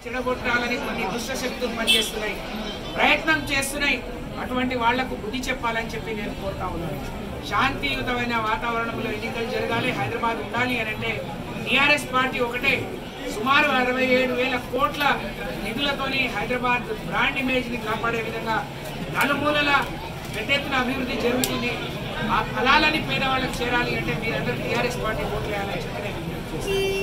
చెడగొట్టాలని కొన్ని దుష్ట శక్తులు పనిచేస్తున్నాయి ప్రయత్నం చేస్తున్నాయి అటువంటి వాళ్లకు బుద్ధి చెప్పాలని చెప్పి నేను కోరుతా ఉన్నాను శాంతియుతమైన వాతావరణంలో ఎన్నికలు జరగాలి హైదరాబాద్ ఉండాలి అని అంటే టీఆర్ఎస్ పార్టీ ఒకటే సుమారు అరవై ఏడు వేల కోట్ల నిధులతోని హైదరాబాద్ బ్రాండ్ ఇమేజ్ ని కాపాడే విధంగా నలుమూలల పెద్ద ఎత్తున అభివృద్ధి జరుగుతుంది ఆ ఫలాలని పేదవాళ్ళకి చేరాలి అంటే మీరందరూ టీఆర్ఎస్ పార్టీ ఓట్లు వేయాలని చెప్పి నేను విజ్ఞప్తి చేస్తున్నాను.